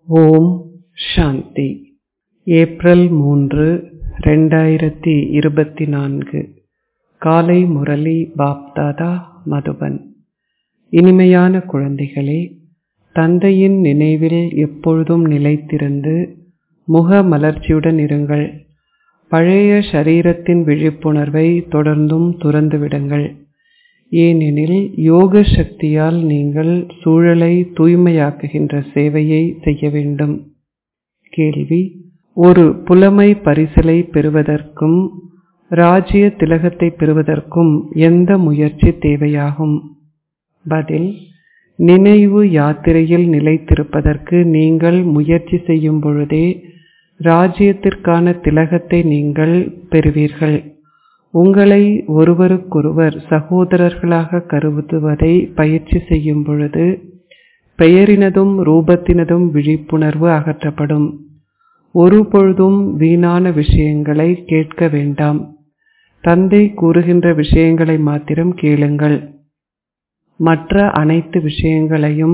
ஓம் சாந்தி April மூன்று ரெண்டாயிரத்தி இருபத்தி நான்கு காலை முரளி பாப்தாதா மதுபன் இனிமையான குழந்தைகளே தந்தையின் நினைவில் எப்பொழுதும் நிலைத்திருந்து முக மலர்ச்சியுடன் இருங்கள் பழைய ஷரீரத்தின் விழிப்புணர்வை தொடர்ந்தும் துறந்துவிடுங்கள் ஏனெனில் யோக சக்தியால் நீங்கள் சூழலை தூய்மையாக்குகின்ற சேவையை செய்ய வேண்டும் கேள்வி ஒரு புலமை பரிசலை பெறுவதற்கும் ராஜ்ய திலகத்தை பெறுவதற்கும் எந்த முயற்சி தேவையாகும் பதில் நினைவு யாத்திரையில் நிலைத்திருப்பதற்கு நீங்கள் முயற்சி செய்யும் பொழுதே ராஜ்யத்திற்கான திலகத்தை நீங்கள் பெறுவீர்கள் உங்களை ஒருவருக்கொருவர் சகோதரர்களாக கருதுவதை பயிற்சி செய்யும் பொழுது பெயரினதும் ரூபத்தினதும் விழிப்புணர்வு அகற்றப்படும் ஒருபொழுதும் வீணான விஷயங்களை கேட்க வேண்டாம் தந்தை கூறுகின்ற விஷயங்களை மாத்திரம் கேளுங்கள் மற்ற அனைத்து விஷயங்களையும்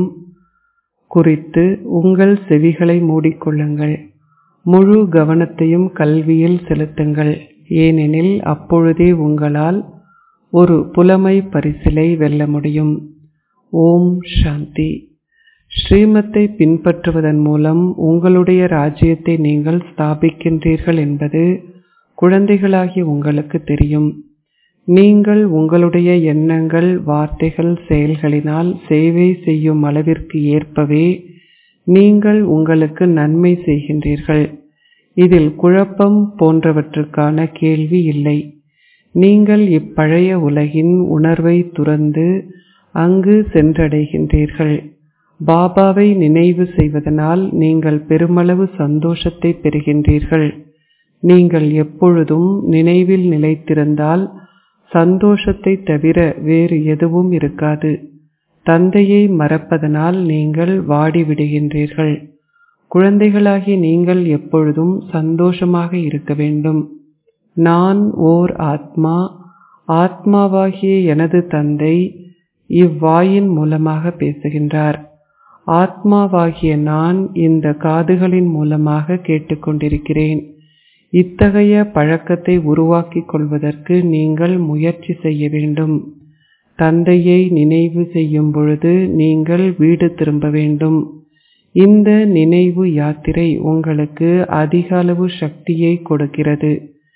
குறித்து உங்கள் செவிகளை மூடிக்கொள்ளுங்கள் முழு கவனத்தையும் கல்வியில் செலுத்துங்கள் ஏனெனில் அப்பொழுதே உங்களால் ஒரு புலமை பரிசிலை வெல்ல முடியும் ஓம் சாந்தி ஸ்ரீமத்தை பின்பற்றுவதன் மூலம் உங்களுடைய ராஜ்யத்தை நீங்கள் ஸ்தாபிக்கின்றீர்கள் என்பது குழந்தைகளாகிய உங்களுக்கு தெரியும் நீங்கள் உங்களுடைய எண்ணங்கள் வார்த்தைகள் செயல்களினால் சேவை செய்யும் அளவிற்கு ஏற்பவே நீங்கள் உங்களுக்கு நன்மை செய்கின்றீர்கள் இதில் குழப்பம் போன்றவற்றுக்கான கேள்வி இல்லை நீங்கள் இப்பழைய உலகின் உணர்வை துறந்து அங்கு சென்றடைகின்றீர்கள் பாபாவை நினைவு செய்வதனால் நீங்கள் பெருமளவு சந்தோஷத்தை பெறுகின்றீர்கள் நீங்கள் எப்பொழுதும் நினைவில் நிலைத்திருந்தால் சந்தோஷத்தை தவிர வேறு எதுவும் இருக்காது தந்தையை மறப்பதனால் நீங்கள் வாடிவிடுகின்றீர்கள் குழந்தைகளாகி நீங்கள் எப்பொழுதும் சந்தோஷமாக இருக்க வேண்டும் நான் ஓர் ஆத்மா ஆத்மாவாகிய எனது தந்தை இவ்வாயின் மூலமாக பேசுகின்றார் ஆத்மாவாகிய நான் இந்த காதுகளின் மூலமாக கேட்டுக்கொண்டிருக்கிறேன் இத்தகைய பழக்கத்தை உருவாக்கிக் கொள்வதற்கு நீங்கள் முயற்சி செய்ய வேண்டும் தந்தையை நினைவு செய்யும் பொழுது நீங்கள் வீடு திரும்ப வேண்டும் இந்த நினைவு யாத்திரை உங்களுக்கு அதிக அளவு சக்தியை கொடுக்கிறது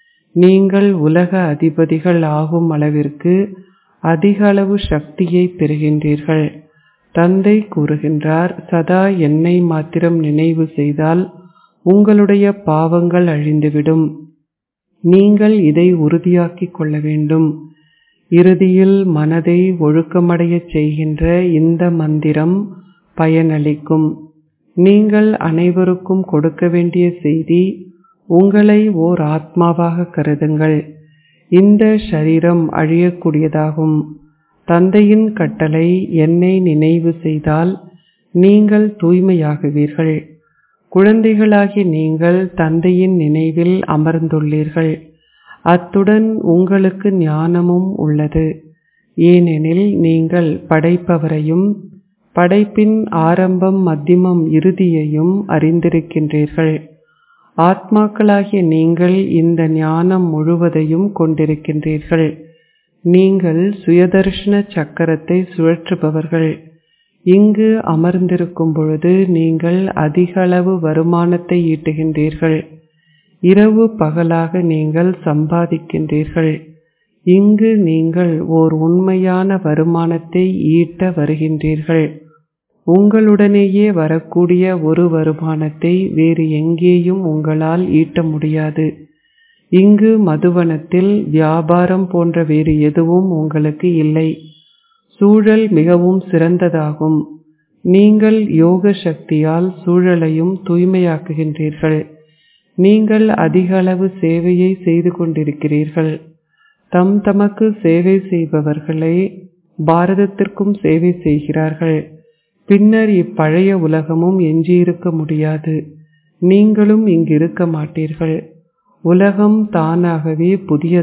நீங்கள் உலக அதிபதிகள் ஆகும் அளவிற்கு அதிக அளவு சக்தியை பெறுகின்றீர்கள் தந்தை கூறுகின்றார் சதா என்னை மாத்திரம் நினைவு செய்தால் உங்களுடைய பாவங்கள் அழிந்துவிடும் நீங்கள் இதை உறுதியாக்கிக் கொள்ள வேண்டும் இறுதியில் மனதை ஒழுக்கமடையச் செய்கின்ற இந்த மந்திரம் பயனளிக்கும் நீங்கள் அனைவருக்கும் கொடுக்க வேண்டிய செய்தி உங்களை ஓர் ஆத்மாவாக கருதுங்கள் இந்த ஷரீரம் அழியக்கூடியதாகும் தந்தையின் கட்டளை என்னை நினைவு செய்தால் நீங்கள் தூய்மையாகுவீர்கள் குழந்தைகளாகி நீங்கள் தந்தையின் நினைவில் அமர்ந்துள்ளீர்கள் அத்துடன் உங்களுக்கு ஞானமும் உள்ளது ஏனெனில் நீங்கள் படைப்பவரையும் படைப்பின் ஆரம்பம் மத்தியமம் இறுதியையும் அறிந்திருக்கின்றீர்கள் ஆத்மாக்களாகிய நீங்கள் இந்த ஞானம் முழுவதையும் கொண்டிருக்கின்றீர்கள் நீங்கள் சுயதர்ஷன சக்கரத்தை சுழற்றுபவர்கள் இங்கு அமர்ந்திருக்கும் பொழுது நீங்கள் அதிக அளவு வருமானத்தை ஈட்டுகின்றீர்கள் இரவு பகலாக நீங்கள் சம்பாதிக்கின்றீர்கள் இங்கு நீங்கள் ஓர் உண்மையான வருமானத்தை ஈட்ட வருகின்றீர்கள் உங்களுடனேயே வரக்கூடிய ஒரு வருமானத்தை வேறு எங்கேயும் உங்களால் ஈட்ட முடியாது இங்கு மதுவனத்தில் வியாபாரம் போன்ற வேறு எதுவும் உங்களுக்கு இல்லை சூழல் மிகவும் சிறந்ததாகும் நீங்கள் யோக சக்தியால் சூழலையும் தூய்மையாக்குகின்றீர்கள் நீங்கள் அதிக அளவு சேவையை செய்து கொண்டிருக்கிறீர்கள் தம் தமக்கு சேவை செய்பவர்களே பாரதத்திற்கும் சேவை செய்கிறார்கள் பின்னர் இப்பழைய உலகமும் எஞ்சியிருக்க முடியாது நீங்களும் இங்கிருக்க மாட்டீர்கள் உலகம் தானாகவே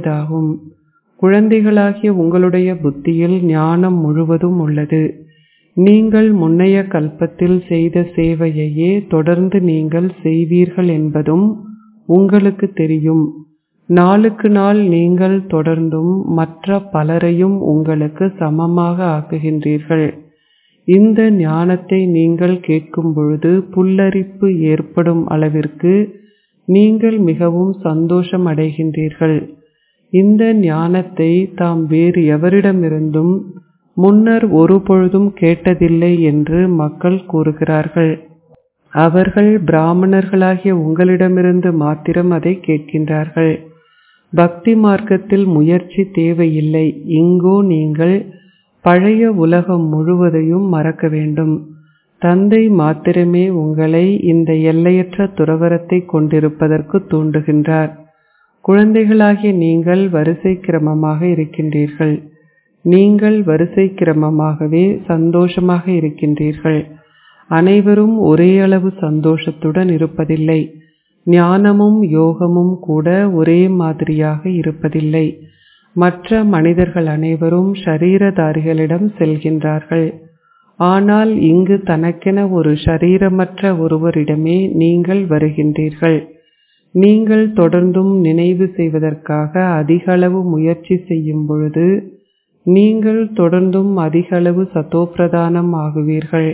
புதியதாகும் குழந்தைகளாகிய உங்களுடைய புத்தியில் ஞானம் முழுவதும் உள்ளது நீங்கள் முன்னைய கல்பத்தில் செய்த சேவையையே தொடர்ந்து நீங்கள் செய்வீர்கள் என்பதும் உங்களுக்கு தெரியும் நாளுக்கு நாள் நீங்கள் தொடர்ந்தும் மற்ற பலரையும் உங்களுக்கு சமமாக ஆக்குகின்றீர்கள் இந்த ஞானத்தை நீங்கள் கேட்கும் பொழுது புல்லரிப்பு ஏற்படும் அளவிற்கு நீங்கள் மிகவும் சந்தோஷம் அடைகின்றீர்கள் இந்த ஞானத்தை தாம் வேறு எவரிடமிருந்தும் முன்னர் ஒருபொழுதும் கேட்டதில்லை என்று மக்கள் கூறுகிறார்கள் அவர்கள் பிராமணர்களாகிய உங்களிடமிருந்து மாத்திரம் அதை கேட்கின்றார்கள் பக்தி மார்க்கத்தில் முயற்சி தேவையில்லை இங்கோ நீங்கள் பழைய உலகம் முழுவதையும் மறக்க வேண்டும் தந்தை மாத்திரமே உங்களை இந்த எல்லையற்ற துறவரத்தை கொண்டிருப்பதற்கு தூண்டுகின்றார் குழந்தைகளாகிய நீங்கள் வரிசை கிரமமாக இருக்கின்றீர்கள் நீங்கள் வரிசை கிரமமாகவே சந்தோஷமாக இருக்கின்றீர்கள் அனைவரும் ஒரே அளவு சந்தோஷத்துடன் இருப்பதில்லை ஞானமும் யோகமும் கூட ஒரே மாதிரியாக இருப்பதில்லை மற்ற மனிதர்கள் அனைவரும் ஷரீரதாரிகளிடம் செல்கின்றார்கள் ஆனால் இங்கு தனக்கென ஒரு ஷரீரமற்ற ஒருவரிடமே நீங்கள் வருகின்றீர்கள் நீங்கள் தொடர்ந்தும் நினைவு செய்வதற்காக அதிக அளவு முயற்சி செய்யும் பொழுது நீங்கள் தொடர்ந்தும் அதிக அளவு சத்தோப்பிரதானம் ஆகுவீர்கள்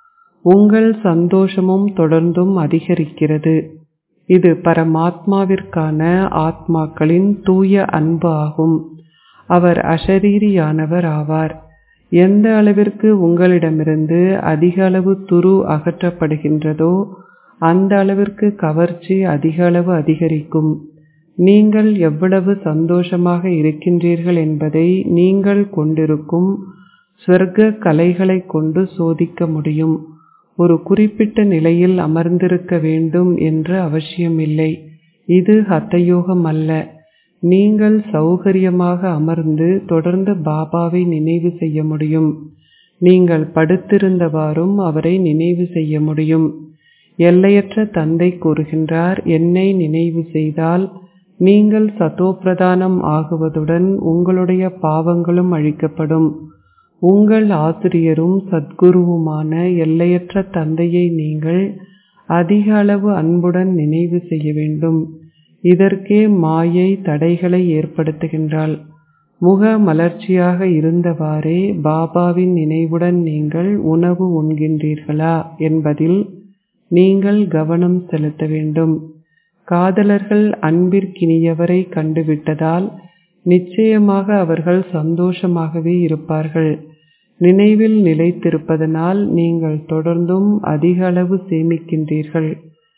உங்கள் சந்தோஷமும் தொடர்ந்தும் அதிகரிக்கிறது இது பரமாத்மாவிற்கான ஆத்மாக்களின் தூய அன்பு ஆகும் அவர் அஷரீரியானவர் ஆவார் எந்த அளவிற்கு உங்களிடமிருந்து அதிக அளவு துரு அகற்றப்படுகின்றதோ அந்த அளவிற்கு கவர்ச்சி அதிக அளவு அதிகரிக்கும் நீங்கள் எவ்வளவு சந்தோஷமாக இருக்கின்றீர்கள் என்பதை நீங்கள் கொண்டிருக்கும் ஸ்வர்க்க கலைகளை கொண்டு சோதிக்க முடியும் ஒரு குறிப்பிட்ட நிலையில் அமர்ந்திருக்க வேண்டும் என்று அவசியமில்லை இது ஹத்தயோகம் அல்ல நீங்கள் சௌகரியமாக அமர்ந்து தொடர்ந்து பாபாவை நினைவு செய்ய முடியும் நீங்கள் படுத்திருந்தவாறும் அவரை நினைவு செய்ய முடியும் எல்லையற்ற தந்தை கூறுகின்றார் என்னை நினைவு செய்தால் நீங்கள் சதோப்பிரதானம் ஆகுவதுடன் உங்களுடைய பாவங்களும் அழிக்கப்படும் உங்கள் ஆசிரியரும் சத்குருவுமான எல்லையற்ற தந்தையை நீங்கள் அதிக அளவு அன்புடன் நினைவு செய்ய வேண்டும் இதற்கே மாயை தடைகளை ஏற்படுத்துகின்றாள் முக மலர்ச்சியாக இருந்தவாறே பாபாவின் நினைவுடன் நீங்கள் உணவு உண்கின்றீர்களா என்பதில் நீங்கள் கவனம் செலுத்த வேண்டும் காதலர்கள் அன்பிற்கினியவரை கண்டுவிட்டதால் நிச்சயமாக அவர்கள் சந்தோஷமாகவே இருப்பார்கள் நினைவில் நிலைத்திருப்பதனால் நீங்கள் தொடர்ந்தும் அதிக அளவு சேமிக்கின்றீர்கள்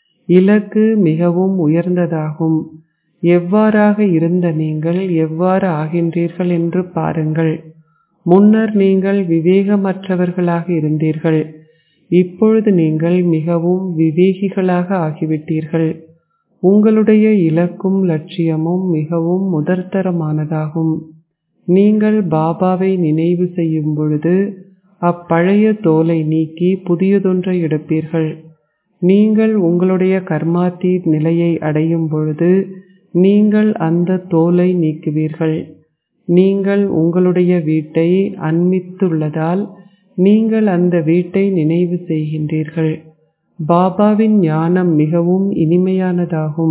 இலக்கு மிகவும் உயர்ந்ததாகும் எவ்வாறாக இருந்த நீங்கள் எவ்வாறு ஆகின்றீர்கள் என்று பாருங்கள் முன்னர் நீங்கள் விவேகமற்றவர்களாக இருந்தீர்கள் இப்பொழுது நீங்கள் மிகவும் விவேகிகளாக ஆகிவிட்டீர்கள் உங்களுடைய இலக்கும் லட்சியமும் மிகவும் முதற்தரமானதாகும் நீங்கள் பாபாவை நினைவு செய்யும் பொழுது அப்பழைய தோலை நீக்கி புதியதொன்றை எடுப்பீர்கள் நீங்கள் உங்களுடைய கர்மாத்தி நிலையை அடையும் பொழுது நீங்கள் அந்த தோலை நீக்குவீர்கள் நீங்கள் உங்களுடைய வீட்டை அண்மித்துள்ளதால் நீங்கள் அந்த வீட்டை நினைவு செய்கின்றீர்கள் பாபாவின் ஞானம் மிகவும் இனிமையானதாகும்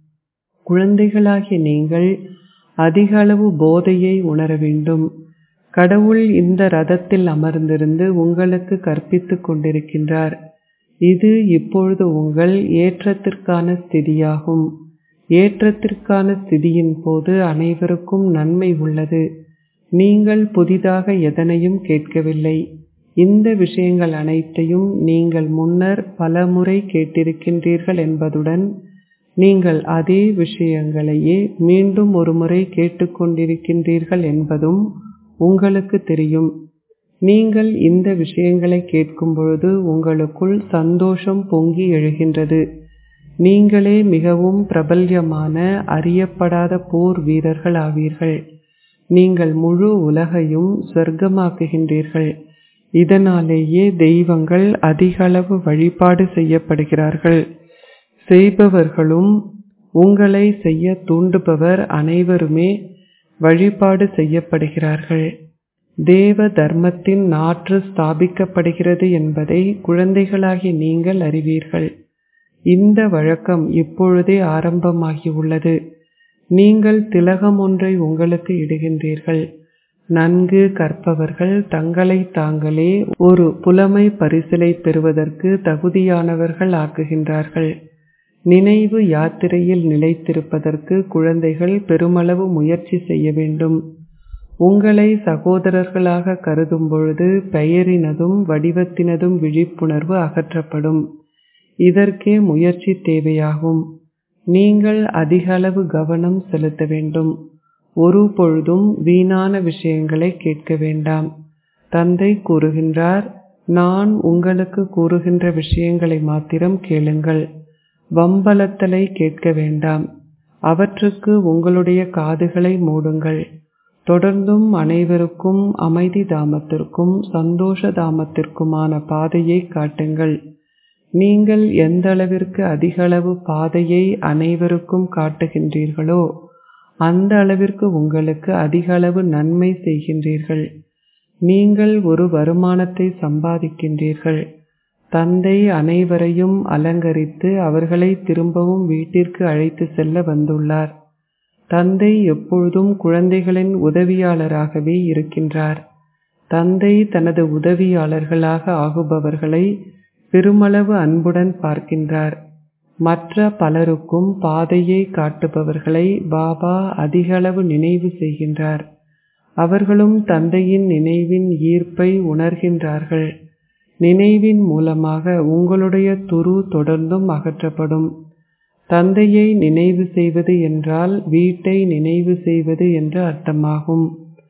குழந்தைகளாகிய நீங்கள் அதிக அளவு போதையை உணர வேண்டும் கடவுள் இந்த ரதத்தில் அமர்ந்திருந்து உங்களுக்கு கற்பித்துக் கொண்டிருக்கின்றார் இது இப்பொழுது உங்கள் ஏற்றத்திற்கான ஸ்திதியாகும் ஏற்றத்திற்கான ஸ்திதியின் போது அனைவருக்கும் நன்மை உள்ளது நீங்கள் புதிதாக எதனையும் கேட்கவில்லை இந்த விஷயங்கள் அனைத்தையும் நீங்கள் முன்னர் பலமுறை கேட்டிருக்கின்றீர்கள் என்பதுடன் நீங்கள் அதே விஷயங்களையே மீண்டும் ஒருமுறை கேட்டுக்கொண்டிருக்கின்றீர்கள் என்பதும் உங்களுக்கு தெரியும் நீங்கள் இந்த விஷயங்களை கேட்கும் பொழுது உங்களுக்குள் சந்தோஷம் பொங்கி எழுகின்றது நீங்களே மிகவும் பிரபல்யமான அறியப்படாத போர் வீரர்கள் ஆவீர்கள் நீங்கள் முழு உலகையும் சொர்க்கமாக்குகின்றீர்கள் இதனாலேயே தெய்வங்கள் அதிக அளவு வழிபாடு செய்யப்படுகிறார்கள் செய்பவர்களும் உங்களை செய்ய தூண்டுபவர் அனைவருமே வழிபாடு செய்யப்படுகிறார்கள் தேவ தர்மத்தின் நாற்று ஸ்தாபிக்கப்படுகிறது என்பதை குழந்தைகளாகி நீங்கள் அறிவீர்கள் இந்த வழக்கம் இப்பொழுதே ஆரம்பமாகியுள்ளது நீங்கள் திலகம் ஒன்றை உங்களுக்கு இடுகின்றீர்கள் நன்கு கற்பவர்கள் தங்களை தாங்களே ஒரு புலமை பரிசிலை பெறுவதற்கு தகுதியானவர்கள் ஆக்குகின்றார்கள் நினைவு யாத்திரையில் நிலைத்திருப்பதற்கு குழந்தைகள் பெருமளவு முயற்சி செய்ய வேண்டும் உங்களை சகோதரர்களாக கருதும் பொழுது பெயரினதும் வடிவத்தினதும் விழிப்புணர்வு அகற்றப்படும் இதற்கே முயற்சி தேவையாகும் நீங்கள் அதிக அளவு கவனம் செலுத்த வேண்டும் ஒரு பொழுதும் வீணான விஷயங்களை கேட்க வேண்டாம் தந்தை கூறுகின்றார் நான் உங்களுக்கு கூறுகின்ற விஷயங்களை மாத்திரம் கேளுங்கள் வம்பலத்தலை கேட்க வேண்டாம் அவற்றுக்கு உங்களுடைய காதுகளை மூடுங்கள் தொடர்ந்தும் அனைவருக்கும் அமைதி தாமத்திற்கும் சந்தோஷ தாமத்திற்குமான பாதையை காட்டுங்கள் நீங்கள் எந்த அளவிற்கு அதிக அளவு பாதையை அனைவருக்கும் காட்டுகின்றீர்களோ அந்த அளவிற்கு உங்களுக்கு அதிக அளவு நன்மை செய்கின்றீர்கள் நீங்கள் ஒரு வருமானத்தை சம்பாதிக்கின்றீர்கள் தந்தை அனைவரையும் அலங்கரித்து அவர்களை திரும்பவும் வீட்டிற்கு அழைத்து செல்ல வந்துள்ளார் தந்தை எப்பொழுதும் குழந்தைகளின் உதவியாளராகவே இருக்கின்றார் தந்தை தனது உதவியாளர்களாக ஆகுபவர்களை பெருமளவு அன்புடன் பார்க்கின்றார் மற்ற பலருக்கும் பாதையை காட்டுபவர்களை பாபா அதிகளவு நினைவு செய்கின்றார் அவர்களும் தந்தையின் நினைவின் ஈர்ப்பை உணர்கின்றார்கள் நினைவின் மூலமாக உங்களுடைய துரு தொடர்ந்தும் அகற்றப்படும் தந்தையை நினைவு செய்வது என்றால் வீட்டை நினைவு செய்வது என்று அர்த்தமாகும்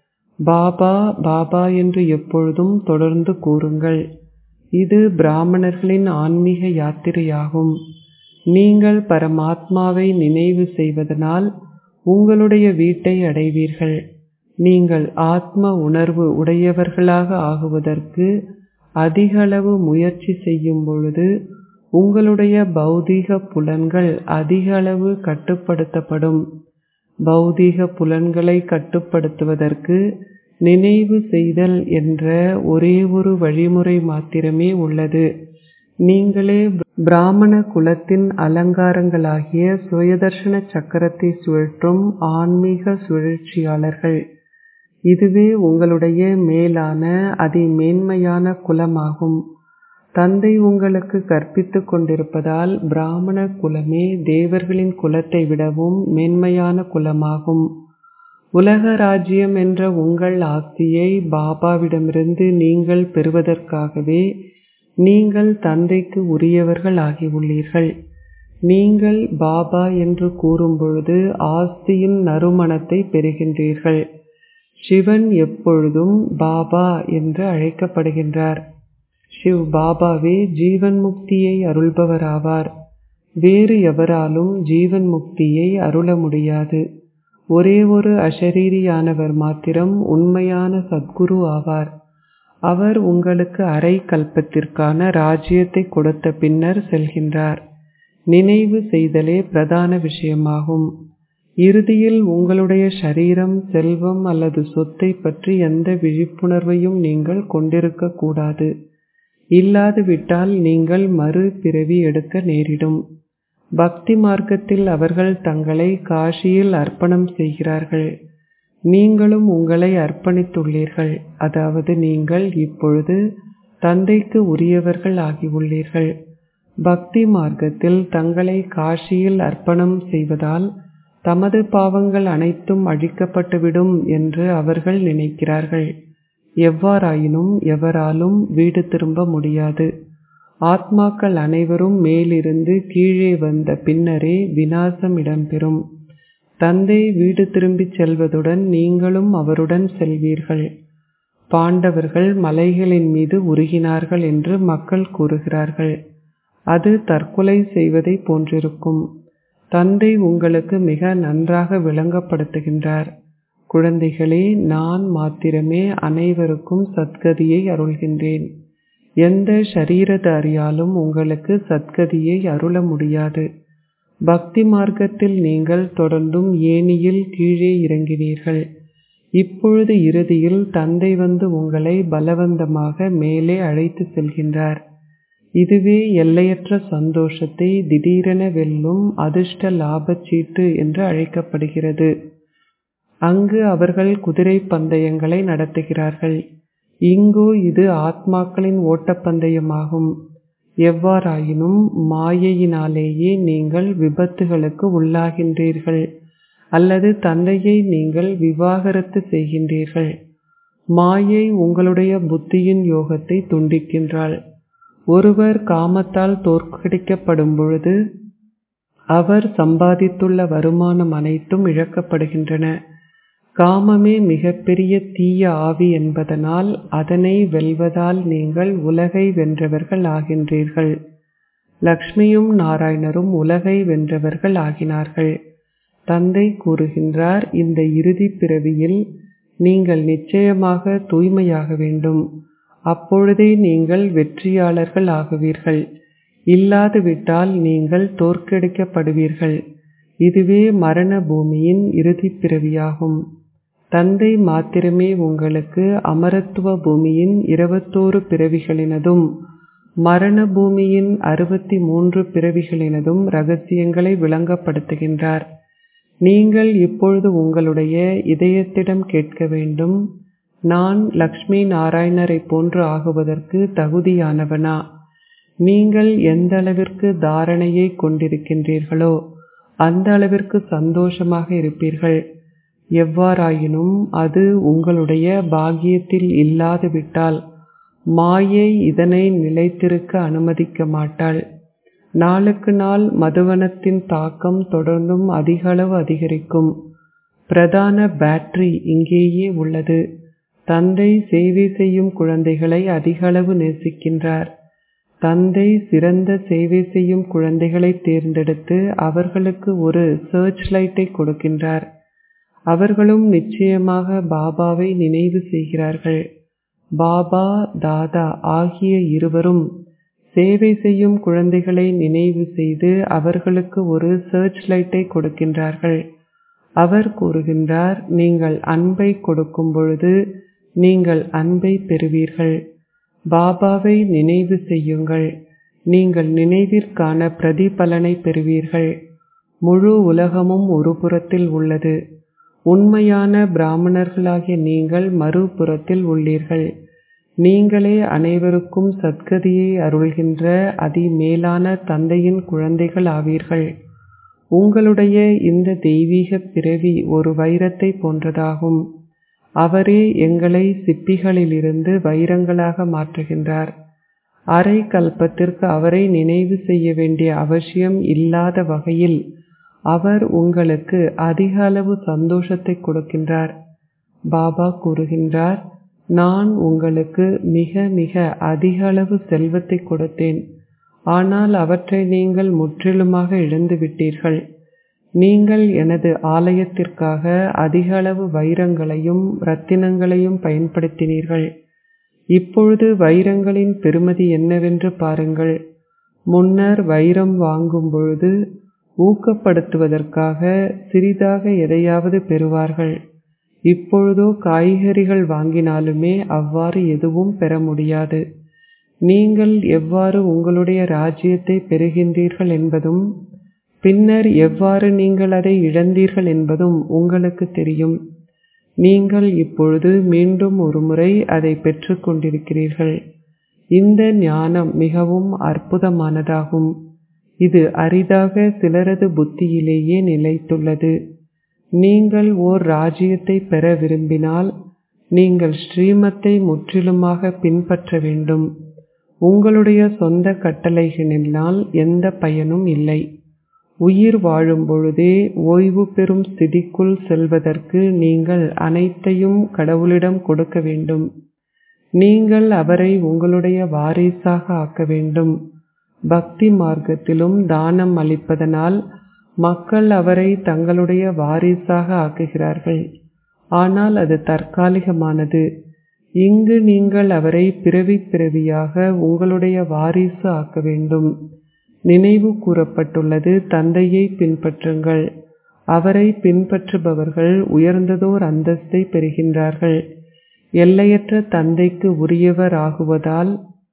பாபா பாபா என்று எப்பொழுதும் தொடர்ந்து கூறுங்கள் இது பிராமணர்களின் ஆன்மீக யாத்திரையாகும் நீங்கள் பரமாத்மாவை நினைவு செய்வதனால் உங்களுடைய வீட்டை அடைவீர்கள் நீங்கள் ஆத்ம உணர்வு உடையவர்களாக ஆகுவதற்கு அதிகளவு முயற்சி செய்யும் பொழுது உங்களுடைய பௌதீக புலன்கள் அதிக அளவு கட்டுப்படுத்தப்படும் பௌதீக புலன்களை கட்டுப்படுத்துவதற்கு நினைவு செய்தல் என்ற ஒரே ஒரு வழிமுறை மாத்திரமே உள்ளது நீங்களே பிராமண குலத்தின் அலங்காரங்களாகிய சுயதர்ஷன சக்கரத்தை சுழற்றும் ஆன்மீக சுழற்சியாளர்கள் இதுவே உங்களுடைய மேலான அதி மேன்மையான குலமாகும் தந்தை உங்களுக்கு கற்பித்துக் கொண்டிருப்பதால் பிராமண குலமே தேவர்களின் குலத்தை விடவும் மேன்மையான குலமாகும் உலக ராஜ்யம் என்ற உங்கள் ஆஸ்தியை பாபாவிடமிருந்து நீங்கள் பெறுவதற்காகவே நீங்கள் தந்தைக்கு உரியவர்கள் ஆகியுள்ளீர்கள் நீங்கள் பாபா என்று கூறும்பொழுது ஆஸ்தியின் நறுமணத்தை பெறுகின்றீர்கள் சிவன் எப்பொழுதும் பாபா என்று அழைக்கப்படுகின்றார் சிவ் பாபாவே ஜீவன் முக்தியை அருள்பவராவார் வேறு எவராலும் ஜீவன் முக்தியை அருள முடியாது ஒரே ஒரு அஷரீரியானவர் மாத்திரம் உண்மையான சத்குரு ஆவார் அவர் உங்களுக்கு அரை கல்பத்திற்கான ராஜ்யத்தை கொடுத்த பின்னர் செல்கின்றார் நினைவு செய்தலே பிரதான விஷயமாகும் இறுதியில் உங்களுடைய சரீரம் செல்வம் அல்லது சொத்தை பற்றி எந்த விழிப்புணர்வையும் நீங்கள் கொண்டிருக்க கூடாது இல்லாது விட்டால் நீங்கள் மறு பிறவி எடுக்க நேரிடும் பக்தி மார்க்கத்தில் அவர்கள் தங்களை காஷியில் அர்ப்பணம் செய்கிறார்கள் நீங்களும் உங்களை அர்ப்பணித்துள்ளீர்கள் அதாவது நீங்கள் இப்பொழுது தந்தைக்கு உரியவர்கள் ஆகியுள்ளீர்கள் பக்தி மார்க்கத்தில் தங்களை காஷியில் அர்ப்பணம் செய்வதால் தமது பாவங்கள் அனைத்தும் அழிக்கப்பட்டுவிடும் என்று அவர்கள் நினைக்கிறார்கள் எவ்வாறாயினும் எவராலும் வீடு திரும்ப முடியாது ஆத்மாக்கள் அனைவரும் மேலிருந்து கீழே வந்த பின்னரே வினாசம் இடம்பெறும் தந்தை வீடு திரும்பிச் செல்வதுடன் நீங்களும் அவருடன் செல்வீர்கள் பாண்டவர்கள் மலைகளின் மீது உருகினார்கள் என்று மக்கள் கூறுகிறார்கள் அது தற்கொலை செய்வதை போன்றிருக்கும் தந்தை உங்களுக்கு மிக நன்றாக விளங்கப்படுத்துகின்றார் குழந்தைகளே நான் மாத்திரமே அனைவருக்கும் சத்கதியை அருள்கின்றேன் எந்த ஷரீரதாரியாலும் உங்களுக்கு சத்கதியை அருள முடியாது பக்தி மார்க்கத்தில் நீங்கள் தொடர்ந்தும் ஏனியில் கீழே இறங்கினீர்கள் இப்பொழுது இறுதியில் தந்தை வந்து உங்களை பலவந்தமாக மேலே அழைத்து செல்கின்றார் இதுவே எல்லையற்ற சந்தோஷத்தை திடீரென வெல்லும் அதிர்ஷ்ட லாபச் சீட்டு என்று அழைக்கப்படுகிறது அங்கு அவர்கள் குதிரை பந்தயங்களை நடத்துகிறார்கள் இங்கோ இது ஆத்மாக்களின் ஓட்டப்பந்தயமாகும் எவ்வாறாயினும் மாயையினாலேயே நீங்கள் விபத்துகளுக்கு உள்ளாகின்றீர்கள் அல்லது தந்தையை நீங்கள் விவாகரத்து செய்கின்றீர்கள் மாயை உங்களுடைய புத்தியின் யோகத்தை துண்டிக்கின்றாள் ஒருவர் காமத்தால் தோற்கடிக்கப்படும் பொழுது அவர் சம்பாதித்துள்ள வருமானம் அனைத்தும் இழக்கப்படுகின்றன காமமே மிகப்பெரிய தீய ஆவி என்பதனால் அதனை வெல்வதால் நீங்கள் உலகை வென்றவர்கள் ஆகின்றீர்கள் லக்ஷ்மியும் நாராயணரும் உலகை வென்றவர்கள் ஆகினார்கள் தந்தை கூறுகின்றார் இந்த இறுதி பிறவியில் நீங்கள் நிச்சயமாக தூய்மையாக வேண்டும் அப்பொழுதே நீங்கள் வெற்றியாளர்கள் ஆகுவீர்கள் இல்லாதுவிட்டால் நீங்கள் தோற்கடிக்கப்படுவீர்கள் இதுவே மரண பூமியின் இறுதி பிறவியாகும் தந்தை மாத்திரமே உங்களுக்கு அமரத்துவ பூமியின் இருபத்தோரு பிறவிகளினதும் மரண பூமியின் அறுபத்தி மூன்று பிறவிகளினதும் ரகசியங்களை விளங்கப்படுத்துகின்றார் நீங்கள் இப்பொழுது உங்களுடைய இதயத்திடம் கேட்க வேண்டும் நான் லக்ஷ்மி நாராயணரை போன்று ஆகுவதற்கு தகுதியானவனா நீங்கள் எந்த அளவிற்கு தாரணையை கொண்டிருக்கின்றீர்களோ அந்த அளவிற்கு சந்தோஷமாக இருப்பீர்கள் எவ்வாறாயினும் அது உங்களுடைய பாக்கியத்தில் இல்லாதுவிட்டால் மாயை இதனை நிலைத்திருக்க அனுமதிக்க மாட்டாள் நாளுக்கு நாள் மதுவனத்தின் தாக்கம் தொடர்ந்தும் அதிகளவு அதிகரிக்கும் பிரதான பேட்டரி இங்கேயே உள்ளது தந்தை சேவை செய்யும் குழந்தைகளை அதிகளவு நேசிக்கின்றார் தந்தை சிறந்த சேவை செய்யும் குழந்தைகளை தேர்ந்தெடுத்து அவர்களுக்கு ஒரு சர்ச் லைட்டை கொடுக்கின்றார் அவர்களும் நிச்சயமாக பாபாவை நினைவு செய்கிறார்கள் பாபா தாதா ஆகிய இருவரும் சேவை செய்யும் குழந்தைகளை நினைவு செய்து அவர்களுக்கு ஒரு சர்ச் லைட்டை கொடுக்கின்றார்கள் அவர் கூறுகின்றார் நீங்கள் அன்பை கொடுக்கும் பொழுது நீங்கள் அன்பை பெறுவீர்கள் பாபாவை நினைவு செய்யுங்கள் நீங்கள் நினைவிற்கான பிரதிபலனை பெறுவீர்கள் முழு உலகமும் ஒரு புறத்தில் உள்ளது உண்மையான பிராமணர்களாகிய நீங்கள் மறுபுறத்தில் உள்ளீர்கள் நீங்களே அனைவருக்கும் சத்கதியை அருள்கின்ற அதி மேலான தந்தையின் குழந்தைகள் ஆவீர்கள் உங்களுடைய இந்த தெய்வீக பிறவி ஒரு வைரத்தை போன்றதாகும் அவரே எங்களை சிப்பிகளிலிருந்து வைரங்களாக மாற்றுகின்றார் அரை கல்பத்திற்கு அவரை நினைவு செய்ய வேண்டிய அவசியம் இல்லாத வகையில் அவர் உங்களுக்கு அதிக அளவு சந்தோஷத்தை கொடுக்கின்றார் பாபா கூறுகின்றார் நான் உங்களுக்கு மிக மிக அதிக அளவு செல்வத்தை கொடுத்தேன் ஆனால் அவற்றை நீங்கள் முற்றிலுமாக இழந்து விட்டீர்கள் நீங்கள் எனது ஆலயத்திற்காக அதிக அளவு வைரங்களையும் ரத்தினங்களையும் பயன்படுத்தினீர்கள் இப்பொழுது வைரங்களின் பெருமதி என்னவென்று பாருங்கள் முன்னர் வைரம் வாங்கும் பொழுது ஊக்கப்படுத்துவதற்காக சிறிதாக எதையாவது பெறுவார்கள் இப்பொழுதோ காய்கறிகள் வாங்கினாலுமே அவ்வாறு எதுவும் பெற முடியாது நீங்கள் எவ்வாறு உங்களுடைய ராஜ்யத்தை பெறுகின்றீர்கள் என்பதும் பின்னர் எவ்வாறு நீங்கள் அதை இழந்தீர்கள் என்பதும் உங்களுக்கு தெரியும் நீங்கள் இப்பொழுது மீண்டும் ஒருமுறை அதை பெற்றுக்கொண்டிருக்கிறீர்கள் இந்த ஞானம் மிகவும் அற்புதமானதாகும் இது அரிதாக சிலரது புத்தியிலேயே நிலைத்துள்ளது நீங்கள் ஓர் ராஜ்யத்தை பெற விரும்பினால் நீங்கள் ஸ்ரீமத்தை முற்றிலுமாக பின்பற்ற வேண்டும் உங்களுடைய சொந்த கட்டளைகளினால் எந்த பயனும் இல்லை உயிர் வாழும் பொழுதே ஓய்வு பெறும் ஸ்திதிக்குள் செல்வதற்கு நீங்கள் அனைத்தையும் கடவுளிடம் கொடுக்க வேண்டும் நீங்கள் அவரை உங்களுடைய வாரிசாக ஆக்க வேண்டும் பக்தி மார்க்கத்திலும் தானம் அளிப்பதனால் மக்கள் அவரை தங்களுடைய வாரிசாக ஆக்குகிறார்கள் ஆனால் அது தற்காலிகமானது இங்கு நீங்கள் அவரை பிறவி பிறவியாக உங்களுடைய வாரிசு ஆக்க வேண்டும் நினைவு கூறப்பட்டுள்ளது தந்தையை பின்பற்றுங்கள் அவரை பின்பற்றுபவர்கள் உயர்ந்ததோர் அந்தஸ்தை பெறுகின்றார்கள் எல்லையற்ற தந்தைக்கு உரியவர் ஆகுவதால்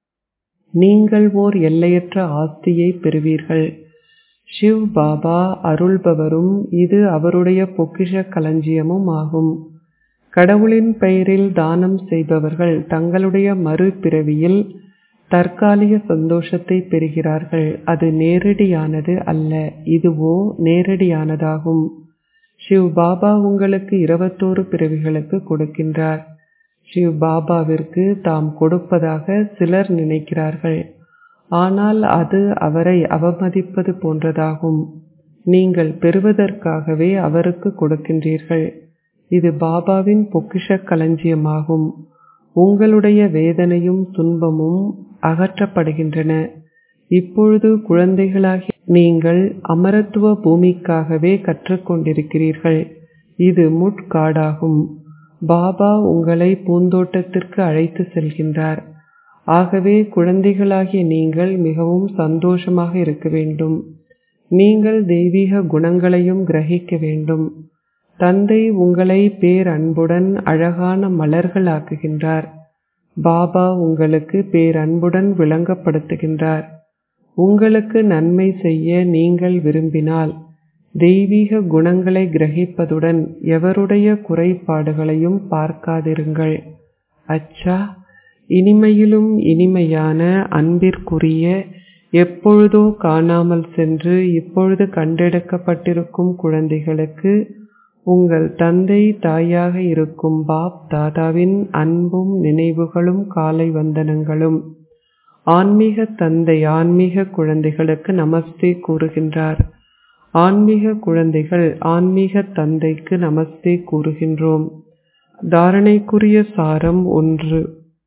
நீங்கள் ஓர் எல்லையற்ற ஆஸ்தியை பெறுவீர்கள் ஷிவ் பாபா அருள்பவரும் இது அவருடைய பொக்கிஷ களஞ்சியமும் ஆகும் கடவுளின் பெயரில் தானம் செய்பவர்கள் தங்களுடைய மறுபிறவியில் தற்காலிக சந்தோஷத்தை பெறுகிறார்கள் அது நேரடியானது அல்ல இதுவோ நேரடியானதாகும் ஷிவ் பாபா உங்களுக்கு இருபத்தோரு பிறவிகளுக்கு கொடுக்கின்றார் ஷிவ் பாபாவிற்கு தாம் கொடுப்பதாக சிலர் நினைக்கிறார்கள் ஆனால் அது அவரை அவமதிப்பது போன்றதாகும் நீங்கள் பெறுவதற்காகவே அவருக்கு கொடுக்கின்றீர்கள் இது பாபாவின் பொக்கிஷ களஞ்சியமாகும் உங்களுடைய வேதனையும் துன்பமும் அகற்றப்படுகின்றன இப்பொழுது குழந்தைகளாகி நீங்கள் அமரத்துவ பூமிக்காகவே கற்றுக்கொண்டிருக்கிறீர்கள் இது முட்காடாகும் பாபா உங்களை பூந்தோட்டத்திற்கு அழைத்து செல்கின்றார் ஆகவே குழந்தைகளாகிய நீங்கள் மிகவும் சந்தோஷமாக இருக்க வேண்டும் நீங்கள் தெய்வீக குணங்களையும் கிரகிக்க வேண்டும் தந்தை உங்களை பேரன்புடன் அழகான மலர்கள் ஆக்குகின்றார் பாபா உங்களுக்கு பேரன்புடன் விளங்கப்படுத்துகின்றார் உங்களுக்கு நன்மை செய்ய நீங்கள் விரும்பினால் தெய்வீக குணங்களை கிரகிப்பதுடன் எவருடைய குறைபாடுகளையும் பார்க்காதிருங்கள் அச்சா இனிமையிலும் இனிமையான அன்பிற்குரிய எப்பொழுதோ காணாமல் சென்று இப்பொழுது கண்டெடுக்கப்பட்டிருக்கும் குழந்தைகளுக்கு உங்கள் தந்தை தாயாக இருக்கும் பாப் தாதாவின் அன்பும் நினைவுகளும் காலை வந்தனங்களும் ஆன்மீக தந்தை ஆன்மீக குழந்தைகளுக்கு நமஸ்தே கூறுகின்றார் ஆன்மீக குழந்தைகள் ஆன்மீக தந்தைக்கு நமஸ்தே கூறுகின்றோம் தாரணைக்குரிய சாரம் ஒன்று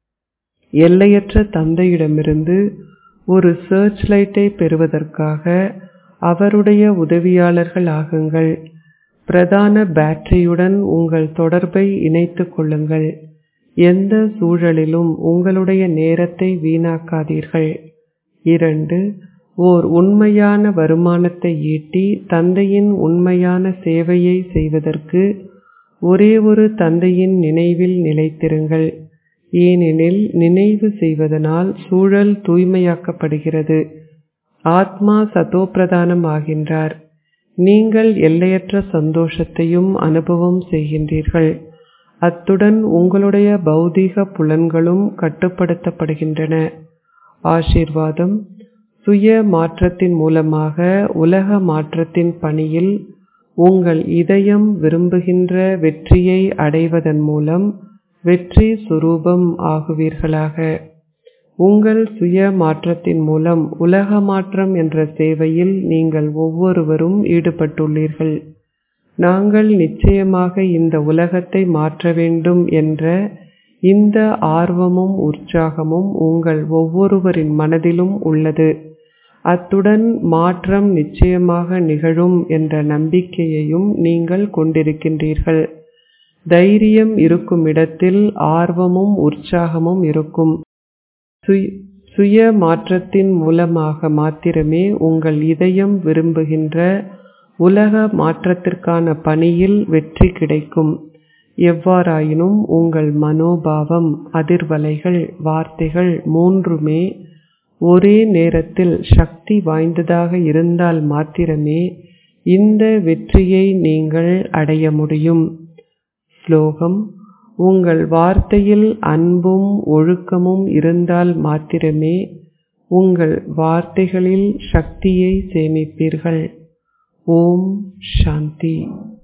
எல்லையற்ற தந்தையிடமிருந்து ஒரு சர்ச் லைட்டை பெறுவதற்காக அவருடைய உதவியாளர்கள் ஆகுங்கள் பிரதான பேட்டரியுடன் உங்கள் தொடர்பை இணைத்துக் கொள்ளுங்கள் எந்த சூழலிலும் உங்களுடைய நேரத்தை வீணாக்காதீர்கள் இரண்டு ஓர் உண்மையான வருமானத்தை ஈட்டி தந்தையின் உண்மையான சேவையை செய்வதற்கு ஒரே ஒரு தந்தையின் நினைவில் நிலைத்திருங்கள் ஏனெனில் நினைவு செய்வதனால் சூழல் தூய்மையாக்கப்படுகிறது ஆத்மா சதோப்பிரதானம் ஆகின்றார் நீங்கள் எல்லையற்ற சந்தோஷத்தையும் அனுபவம் செய்கின்றீர்கள் அத்துடன் உங்களுடைய பௌதீக புலன்களும் கட்டுப்படுத்தப்படுகின்றன ஆசீர்வாதம் சுய மாற்றத்தின் மூலமாக உலக மாற்றத்தின் பணியில் உங்கள் இதயம் விரும்புகின்ற வெற்றியை அடைவதன் மூலம் வெற்றி சுரூபம் ஆகுவீர்களாக உங்கள் சுய மாற்றத்தின் மூலம் உலக மாற்றம் என்ற சேவையில் நீங்கள் ஒவ்வொருவரும் ஈடுபட்டுள்ளீர்கள் நாங்கள் நிச்சயமாக இந்த உலகத்தை மாற்ற வேண்டும் என்ற இந்த ஆர்வமும் உற்சாகமும் உங்கள் ஒவ்வொருவரின் மனதிலும் உள்ளது அத்துடன் மாற்றம் நிச்சயமாக நிகழும் என்ற நம்பிக்கையையும் நீங்கள் கொண்டிருக்கின்றீர்கள் தைரியம் இருக்கும் இடத்தில் ஆர்வமும் உற்சாகமும் இருக்கும் சுய மாற்றத்தின் மூலமாக மாத்திரமே உங்கள் இதயம் விரும்புகின்ற உலக மாற்றத்திற்கான பணியில் வெற்றி கிடைக்கும் எவ்வாறாயினும் உங்கள் மனோபாவம் அதிர்வலைகள் வார்த்தைகள் மூன்றுமே ஒரே நேரத்தில் சக்தி வாய்ந்ததாக இருந்தால் மாத்திரமே இந்த வெற்றியை நீங்கள் அடைய முடியும் ஸ்லோகம் உங்கள் வார்த்தையில் அன்பும் ஒழுக்கமும் இருந்தால் மாத்திரமே உங்கள் வார்த்தைகளில் சக்தியை சேமிப்பீர்கள் ஓம் சாந்தி